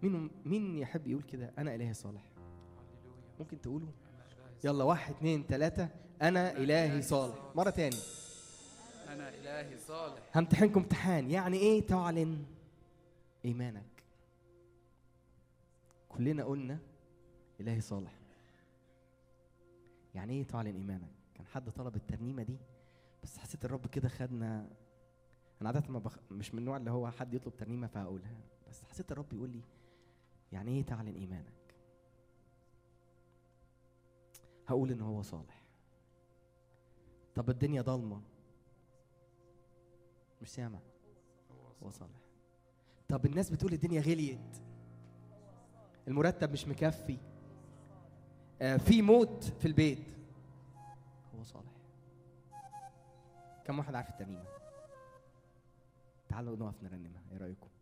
مين مين يحب يقول كده انا الهي صالح ممكن تقولوا يلا واحد اتنين تلاتة انا الهي صالح مرة تاني انا الهي صالح همتحنكم امتحان يعني ايه تعلن ايمانك كلنا قلنا الهي صالح يعني ايه تعلن ايمانك كان حد طلب الترنيمه دي بس حسيت الرب كده خدنا انا عاده ما بخ... مش من النوع اللي هو حد يطلب ترنيمه فهقولها بس حسيت الرب يقول لي يعني ايه تعلن ايمانك هقول ان هو صالح طب الدنيا ضلمه مش سامع هو صالح طب الناس بتقول الدنيا غليت المرتب مش مكفي آه في موت في البيت هو صالح كم واحد عارف الترنيمه تعالوا نقف نرنمها ايه رايكم